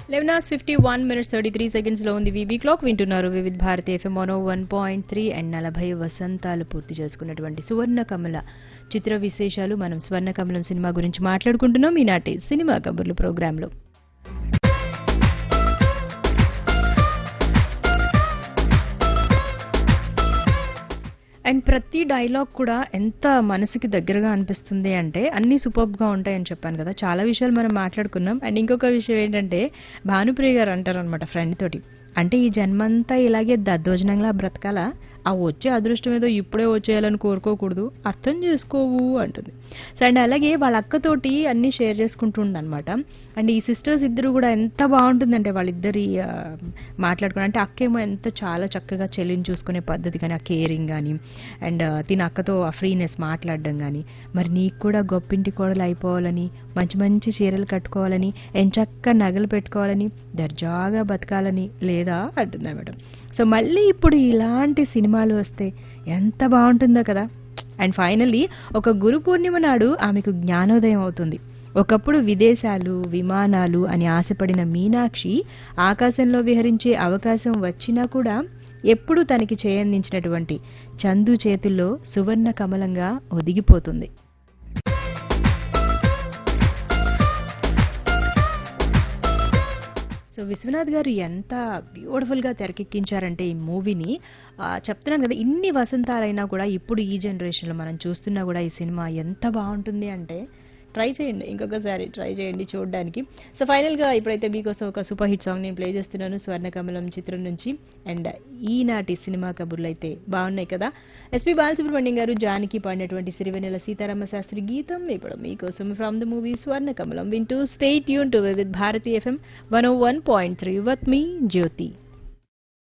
eleven hours fifty one minutes thirty three seconds లో ఉంది VB clock వింటున్నారు Vividh Bharati FM mono one point three and నలభై వసంతాలు పూర్తి చేసుకున్నటువంటి సువర్ణ కమల చిత్ర విశేషాలు మనం స్వర్ణ కమలం సినిమా గురించి మాట్లాడుకుంటున్నాం ఈనాటి సినిమా కబుర్లు ప్రోగ్రాంలో అండ్ ప్రతి డైలాగ్ కూడా ఎంత మనసుకి దగ్గరగా అనిపిస్తుంది అంటే అన్ని సూపర్బ్ గా ఉంటాయని చెప్పాను కదా చాలా విషయాలు మనం మాట్లాడుకున్నాం అండ్ ఇంకొక విషయం ఏంటంటే భానుప్రియ గారు అంటారు అనమాట ఫ్రెండ్ తోటి అంటే ఈ జన్మంతా ఇలాగే దద్దోజనంగా బ్రతకాలా ఆ వచ్చే అదృష్టం ఏదో ఇప్పుడే వచ్చేయాలని కోరుకోకూడదు అర్థం చేసుకోవు అంటుంది సో అండ్ అలాగే వాళ్ళ అక్కతోటి అన్ని షేర్ చేసుకుంటుండనమాట అండ్ ఈ సిస్టర్స్ ఇద్దరు కూడా ఎంత బాగుంటుందంటే వాళ్ళిద్దరి ఆ, మాట్లాడుకుని అంటే అక్కేమో ఎంత చాలా చక్కగా చెల్లిని చూసుకునే పద్ధతి కానీ ఆ కేరింగ్ కానీ అండ్ తిన అక్కతో ఆ ఫ్రీనెస్ మాట్లాడడం కానీ మరి నీకు కూడా గొప్పింటి కోడలు అయిపోవాలని మంచి మంచి చీరలు కట్టుకోవాలని ఎంచక్క నగలు పెట్టుకోవాలని దర్జాగా బతకాలని లేదా అంటుంది మేడం సో మళ్ళీ ఇప్పుడు ఇలాంటి సినిమాలు వస్తే ఎంత బాగుంటుందో కదా అండ్ ఫైనల్లీ ఒక గురు పూర్ణిమ నాడు ఆమెకు జ్ఞానోదయం అవుతుంది ఒకప్పుడు విదేశాలు విమానాలు అని ఆశపడిన మీనాక్షి ఆకాశంలో విహరించే అవకాశం వచ్చినా కూడా ఎప్పుడూ తనకి చేయందించినటువంటి చందు చేతుల్లో సువర్ణ కమలంగా ఒదిగిపోతుంది సో విశ్వనాథ్ గారు ఎంత బ్యూటిఫుల్ గా తెరకెక్కించారంటే ఈ మూవీని ఆ, చెప్తున్నాను కదా ఇన్ని వసంతాలైనా కూడా ఇప్పుడు ఈ జనరేషన్ లో మనం చూస్తున్నా కూడా ఈ సినిమా ఎంత బాగుంటుంది అంటే ట్రై చేయండి ఇంకొకసారి ట్రై చేయండి చూడడానికి సో ఫైనల్ గా ఇప్పుడైతే మీకోసం ఒక సూపర్ హిట్ సాంగ్ నేను ప్లే చేస్తున్నాను స్వర్ణకమలం చిత్రం నుంచి అండ్ ఈనాటి సినిమా కబుర్లు అయితే బాగున్నాయి కదా ఎస్పి బాలసుబ్రహ్మణ్యం గారు జానకి పాడినటువంటి సిరివెన్నెల సీతారామ శాస్త్రి గీతం ఇప్పుడు మీకోసం ఫ్రమ్ ద మూవీ స్వర్ణకమలం వింటూ స్టేట్ యూన్ to with Bharati FM one o one point three with me Jyothi